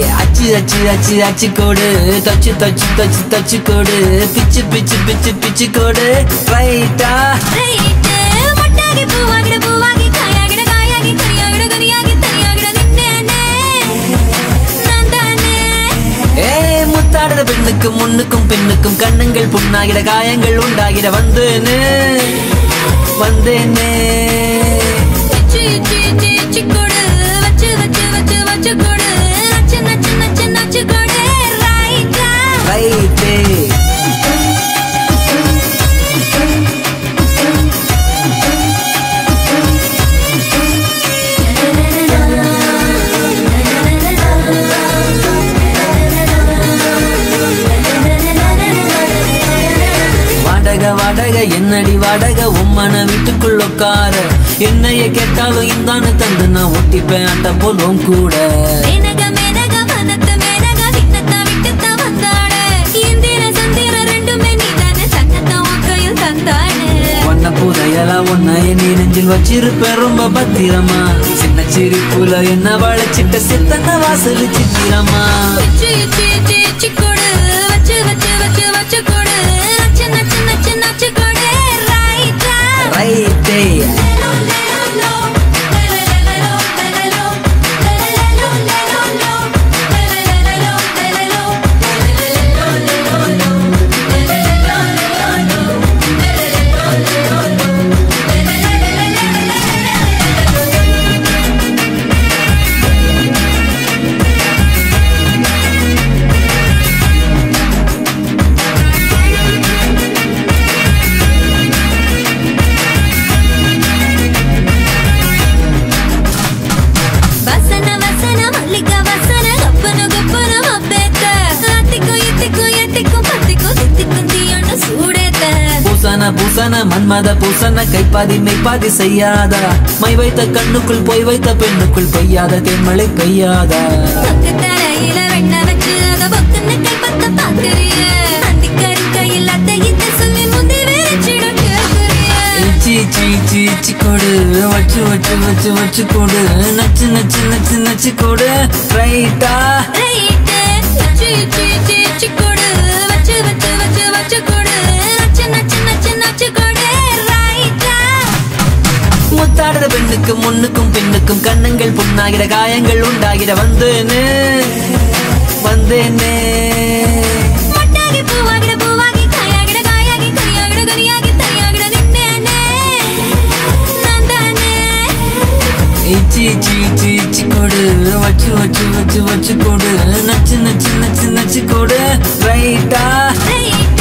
அச்சு அச்சு அச்சு அச்சு கோடு தச்சு தச்சு தச்சு தச்சு கோடு பிச்சு பிச்சு பிச்சு பிச்சு கோடு ரைட்டா ரைட்டு மொட்டாகி பூவாகிட பூவாகி காயாகிட காயாகி கரியாகிட கரியாகி தனியாகிட நின்னேனே நான் தானே ஏ முத்தாடுற பெண்ணுக்கும் முன்னுக்கும் பின்னுக்கும் கண்ணுங்கள் புண்ணாகிட காயங்கள் உண்டாகிட வந்தேனே வந்தேனே இச்சி இச்சி இச்சி இச்சி கொடு வச்சு வச்சு வச்சு வச்சு கொடு நச்சு நச்சு நச்சு நச்சு கொடு ரைட்டா ரைட்டே வாடகை வாடகை என்னடி வாடகை உம்மன வீட்டுக்குள்ள உட்கார என்னைய கேட்டாலும் இந்தான்னு தந்து நான் ஒட்டிப்பேன் அட்ட போலும் கூட மேனக மேனக வனத்த மேனக விண்ணத்த விட்டுத்த வந்தாட இந்திர சந்திர ரெண்டுமே நீதானே சங்கத்த உன் கையில் தந்தாடு ஒன்ன புதையலா ஒன்ன நீ நெஞ்சில் வச்சிருப்பேன் ரொம்ப பத்திரமா சின்ன சிரிப்புல என்ன வளைச்சிட்ட சித்தன வாசல் சித்திரமா இச்சி இச்சி இச்சி இச்சி கொடு வச்சு வச்சு வச்சு வச்சு கொடு நச்சு நச்சு நச்சு நச்சு கொடு ரைட்டா ரைட்டே வசன வசன மல்லிகா வசன கப்பனு கப்பனு மப்பேத்த அத்திக்கும் இத்திக்கும் எத்திக்கும் பத்திக்கும் சித்திக்கும் தீயொன்னு சூடேத்த பூசன பூசன மன்மத பூசன கைப்பாதி மெய்ப்பாதி செய்யாதா மை வைத்த கண்ணுக்குள் பொய் வைத்த பெண்ணுக்குள் பெய்யாத தேன்மழை பெய்யாதா பக்கு தரையில வெண்ண வச்சு அத பக்குன்னு கைப்பத்த பாக்குறிய அந்திக்கரு கையில் அத்தை இத்த சொல்லி முந்தி வேச்சிடும் கேக்குறிய இச்சி இச்சி இச்சி இச்சி கொடு வச்சு வச்சு வச்சு வச்சு கொடு நச்சு நச்சு நச்சு நச்சு கொடு ரைட்டா ரைட்டு இச்சி இச்சி இச்சி இச்சி கொடு வச்சு வச்சு வச்சு வச்சு கொடு நச்சு நச்சு நச்சு நச்சு கொடு ரைட்டா முத்தாடுற பெண்ணுக்கும் முன்னுக்கும் பின்னுக்கும் கண்ணங்கள் புண்ணாகிட காயங்கள் உண்டாகிட வந்தேனே வந்தேனே மொட்டாகி பூவாகிட பூவாகி காயாகிட காயாகி கரியாகிட கரியாகி தனியாகிட நின்னேனே நான் தானே இச்சி இச்சி இச்சி இச்சி கொடு வச்சு வச்சு வச்சு வச்சு கொடு நச்சு நச்சு நச்சு நச்சு கொடு ரைட்டா ரைட்